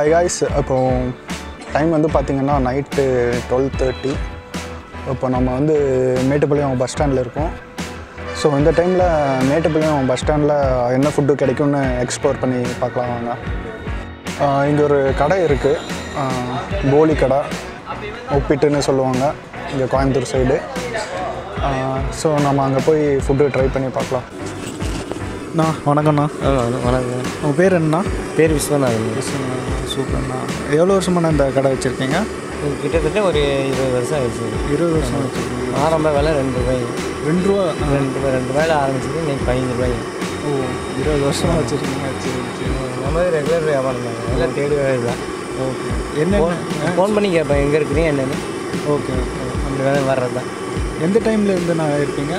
Hi guys இப்போ time வந்து பார்த்திங்கன்னா நைட்டு டுவெல் தேர்ட்டி இப்போ நம்ம வந்து மேட்டுப்பாளையம் பஸ் ஸ்டாண்டில் இருக்கோம் ஸோ இந்த டைமில் மேட்டுப்பாளையம் பஸ் ஸ்டாண்டில் என்ன ஃபுட்டு கிடைக்கும்னு எக்ஸ்ப்ளோர் பண்ணி பார்க்கலாம் வாங்க இங்கே ஒரு கடை இருக்குது போலி கடை ஒப்பிட்டுன்னு சொல்லுவாங்க இங்கே கோயம்புத்தூர் சைடு ஸோ நம்ம அங்கே போய் ஃபுட்டு ட்ரை பண்ணி பார்க்கலாம் அண்ணா வணக்கம்ண்ணா ஆ வண- வணக்கம் உங்கள் பேர் என்னண்ணா பேர் விஸ்வநாதன் சூப்பர்ண்ணா எவ்வளோ வருஷமாக இந்த கடை வச்சுருக்கீங்க இது கிட்டத்தட்ட ஒரு இருபது வருஷம் ஆயிடுச்சு இருபது வருஷம் வச்சுருக்கீங்க ஆரம்ப விலை ரெண்டு ரூபாய் ரெண்டு ரூபா ரெண்டு ரூபாய் ரெண்டு ரூபாயில் ஆரம்பிச்சது இன்னைக்கு பதினஞ்சு ரூபாய் ஓ இருபது வருஷமாக வச்சுருக்கீங்க சரி சரி நம்ம ரெகுலர் வியாபாரம் தான் எல்லாம் தேடி வேலை தான் ஓகே என்னென்ன ஃபோன் பண்ணி கேட்பேன் எங்கே இருக்கிறீங்க என்னென்னு ஓகே ஓகே அப்படி வேலை வர்றது தான் எந்த டைமில் இருந்து நான் இருப்பீங்க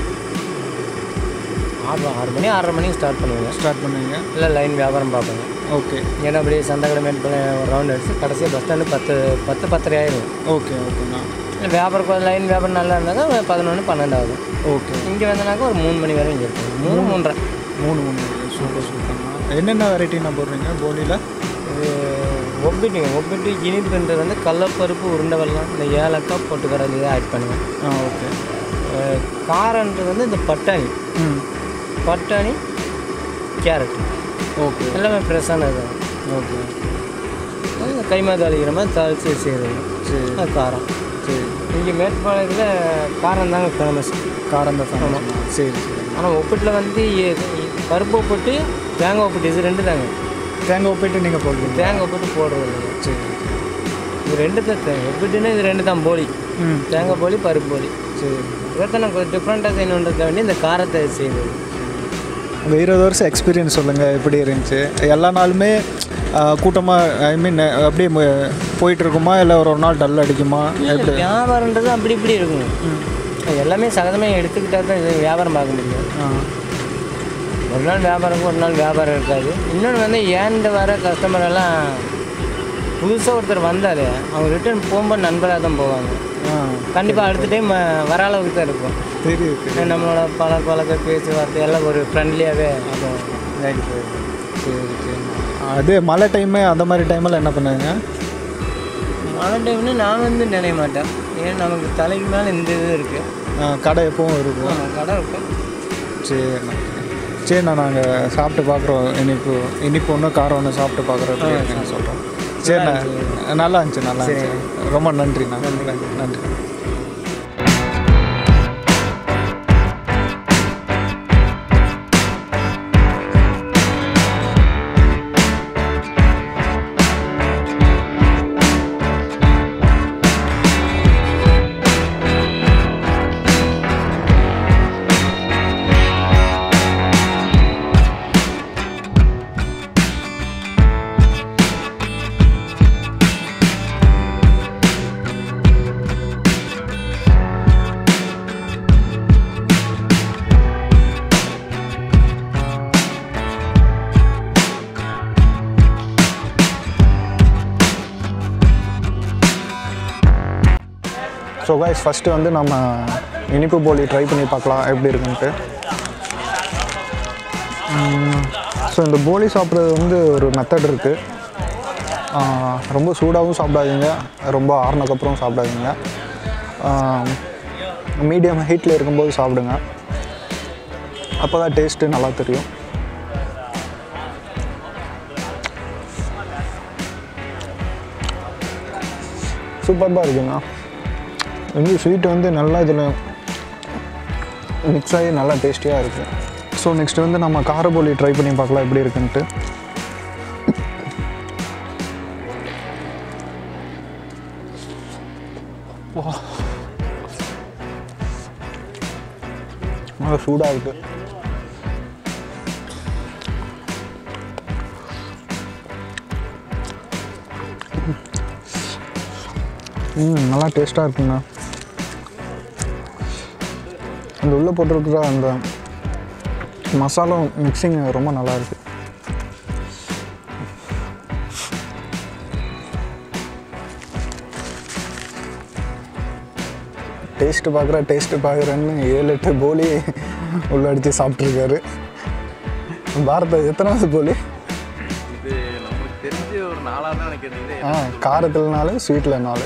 ஆறு ஆறு மணி ஆறரை மணிக்கு ஸ்டார்ட் பண்ணுவேன் ஸ்டார்ட் பண்ணுவீங்க இல்லை லைன் வியாபாரம் பார்ப்பேங்க ஓகே ஏன்னா அப்படியே சந்தைக்கடை மேட் பண்ண ஒரு ரவுண்ட் அடிச்சு கடைசியாக பஸ் ஸ்டாண்டு பத்து பத்து பத்தரை ஆயிடும் ஓகே ஓகேண்ணா இல்லை வியாபாரம் லைன் வியாபாரம் நல்லா இருந்தாக்கா பதினொன்று பன்னெண்டு ஆகும் ஓகே இங்கே வந்தனாக்கா ஒரு மூணு மணி வரை இங்கே இருக்கும் மூணு மூன்றரை மூணு மூணு சூப்பர் சூப்பர்ண்ணா என்னென்ன வெரைட்டிண்ணா போடுறீங்க போலியில் இது ஒப்பிட்டுங்க ஒப்பிட்டு இனிப்புன்றது வந்து கடலப்பருப்பு உருண்டை வெல்லம் இந்த ஏலக்காய் பொட்டுக்கடலையே ஆட் பண்ணுவேன் ஆ ஓகே அஹ் காரன்றது வந்து இந்த பட்டாணி ம் பட்டாணி கேரட் ஓகே எல்லாமே ஃப்ரெஷ்ஷானது ஓகே இந்த கைமா தாளிக்கிற மாதிரி தாளித்து செய்கிறது சரி அது காரம் சரி இங்கே மேற்பாளையத்தில் காரம் தாங்க ஃபேமஸ் காரம் தான் ஃபேமஸ் சரி சரி ஆனால் ஒப்பிட்டில் வந்து எ- பருப்பு ஒப்பிட்டு தேங்காய் ஒப்பிட்டு இது ரெண்டு தாங்க தேங்காய் போயிட்டு நீங்கள் போடுவீங்க தேங்காய் ஒப்பிட்டு போடுறது இல்லைங்க சரி இது ரெண்டு தான் தேங்காய் ஒப்பிட்டுன்னா இது ரெண்டு தான் போலி ம் தேங்காய் போலி பருப்பு போலி சரி இதை கொஞ்சம் டிஃப்ரெண்ட்டாக செய்யணுன்றத வேண்டி இந்த காரத்தை செய்யுது அந்த இருபது வருஷம் எக்ஸ்பீரியன்ஸ் சொல்லுங்கள் எப்படி இருந்துச்சு எல்லா நாளுமே கூட்டமாக ஐ மீன் அப்படியே ம- போயிட்டு இருக்குமா இல்லை ஒரு ஒரு நாள் டல் அடிக்குமா எப்படி வியாபாரன்றது அப்படி இப்படி இருக்குங்க எல்லாமே சகஜமாக எடுத்துக்கிட்டா தான் இது வியாபாரம் பார்க்க முடியும் ஆ ஒரு நாள் வியாபாரம் ஒரு நாள் வியாபாரம் இருக்காது இன்னொன்று வந்து ஏன்ட்டு வர கஸ்டமர் எல்லாம் புதுசாக ஒருத்தர் வந்தார் அவங்க ரிட்டர்ன் போகும்போது நண்பராக தான் போவாங்க ஆ கண்டிப்பாக அடுத்த டைம் வர அளவுக்கு தான் இருக்கும் தெரியுது நம்மளோட பழ பழக்க பேச்சுவார்த்தை எல்லாம் ஒரு ஃப்ரெண்ட்லியாகவே அதுவும் இதாகிட்டு போயிடும் சரி சரி அது மழை டைமு அந்த மாதிரி டைமில் என்ன பண்ணுவீங்க மழை டைம்னு நான் வந்து நினைய மாட்டேன் ஏன்னா நமக்கு தலைக்கு மேலே இந்த இது இருக்குது ஆ, கடை எப்பவும் இருக்கும் கடை இருக்கும் சரிண்ணா சரிண்ணா நாங்கள் சாப்பிட்டு பார்க்குறோம் இனிப்பு இனிப்பு ஒன்று காரம் ஒன்று சாப்பிட்டு பார்க்குறோம் எப்படி இருக்குன்னு சொல்கிறோம் சரிண்ணா நல்லா இருந்துச்சு நல்லா இருந்துச்சு ரொம்ப நன்றிண்ணா நன்றி நன்றி ஸோ கைஸ் ஃபஸ்ட்டு வந்து நம்ம இனிப்பு போலி ட்ரை பண்ணி பார்க்கலாம் எப்படி இருக்குன்ட்டு ஸோ இந்த போலி சாப்பிட்றது வந்து ஒரு மெத்தட் இருக்குது ரொம்ப சூடாகவும் சாப்பிடாதீங்க ரொம்ப ஆறுனதுக்கப்புறம் சாப்பிடாதீங்க மீடியம் ஹீட்டில் இருக்கும்போது சாப்பிடுங்க அப்போ தான் டேஸ்ட்டு நல்லா தெரியும் சூப்பராக இருக்குங்க வந்து ஸ்வீட் வந்து நல்லா இதில் மிக்ஸ் ஆகி நல்லா டேஸ்டியாக இருக்குது ஸோ நெக்ஸ்ட் வந்து நம்ம காரபோலி ட்ரை பண்ணி பார்க்கலாம் எப்படி இருக்குன்ட்டு வா. நல்லா சூடாக இருக்குது ம் நல்லா டேஸ்ட்டாக இருக்குங்க அந்த உள்ளே போட்டிருக்கிற அந்த மசாலா மிக்சிங் ரொம்ப நல்லா இருக்கு டேஸ்ட்டு பார்க்குற டேஸ்ட்டு பார்க்குறேன்னு ஏழு எட்டு போலி உள்ள அடித்து சாப்பிட்ருக்காரு பாரத எத்தனாவது போலி இது நமக்கு தெரிஞ்ச ஒரு மூணு நாலாக தான் எனக்கு கேட்டீங்க ஆ காரத்தில் நாலு ஸ்வீட்டில் நாலு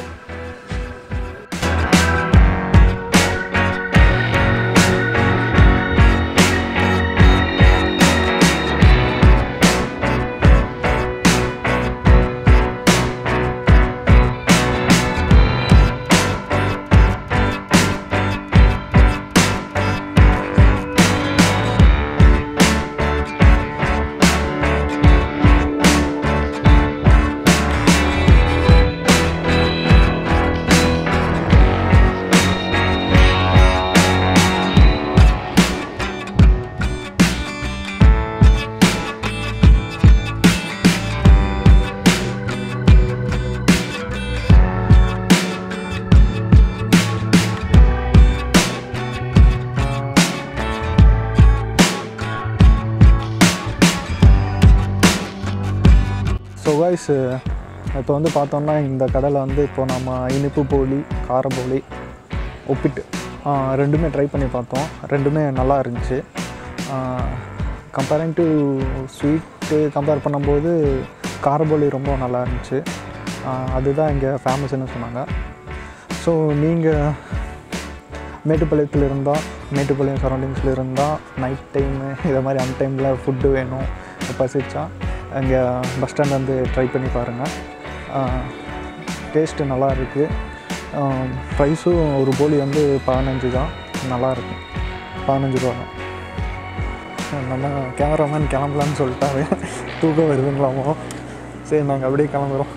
ஸோ வாய்ஸ் இப்போ வந்து பார்த்தோம்னா இந்த கடையில் வந்து இப்போ நம்ம இனிப்பு போலி கார போலி ஒப்பிட்டு ஆ, ரெண்டுமே ட்ரை பண்ணி பார்த்தோம் ரெண்டுமே நல்லா இருந்துச்சு கம்பேரிங் டு ஸ்வீட்டு கம்பேர் பண்ணும்போது கார போலி ரொம்ப நல்லா இருந்துச்சு ஆ, அதுதான் இங்கே ஃபேமஸ்ன்னு சொன்னாங்க ஸோ நீங்கள் மேட்டுப்பாளையத்தில் இருந்தால் மேட்டுப்பாளையம் சரௌண்டிங்ஸில் இருந்தால் நைட் டைமு இதை மாதிரி அன் டைமில் ஃபுட்டு வேணும் பசிச்சா அங்கே பஸ் ஸ்டாண்ட் வந்து ட்ரை பண்ணி பாருங்கள் டேஸ்ட்டு நல்லா இருக்குது ப்ரைஸும் ஒரு போலி வந்து பதினஞ்சு தான் நல்லாயிருக்கும் பதினஞ்சு ரூபா தான் நம்ம கேமராமேன் கிளம்பலான்னு சொல்லிட்டாரு தூக்கம் வருதுங்களாமோ சரி நாங்கள் அப்படியே கிளம்புறோம்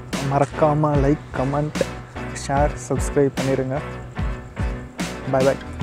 மறக்காமல் லைக் கமெண்ட் ஷேர் சப்ஸ்கிரைப் பண்ணிடுங்க பை பாய்